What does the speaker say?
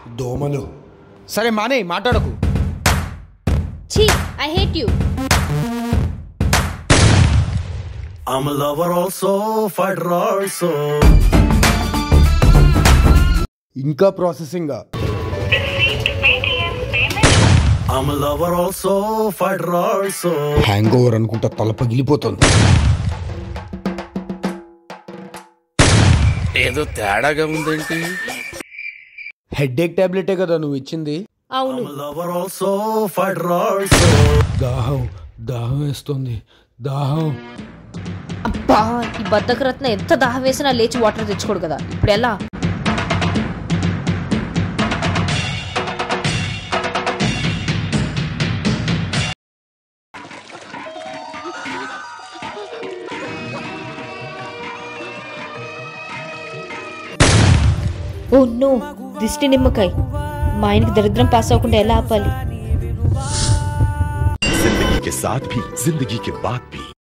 దోమలు సరే మానే మాట్లాడకు ఛీ I hate you I'm a lover also, fighter also. ఇంకా processing I'm a lover also, fighter also. Hangover అనుకుంటా తల పగిలిపోతుంది ఏదో తేడాగా ఉందేంటి హెడ్ ఏక్ టాబ్లెటే కదా నువ్వు ఇచ్చింది అవును I'm a lover also, fighter also. దాహం దాహం వేస్తుంది దాహం అబ్బా ఈ బద్దకరత్న ఎంత దాహం వేసినా లేచి వాటర్ తెచ్చుకోడు కదా ఇప్పుడు ఎలా ఓ నో దిష్టి నిమ్మకాయ మా ఆయనకి దరిద్రం పాస్ అవ్వకుండా ఎలా ఆపాలి जिंदगी के साथ भी जिंदगी के बाद भी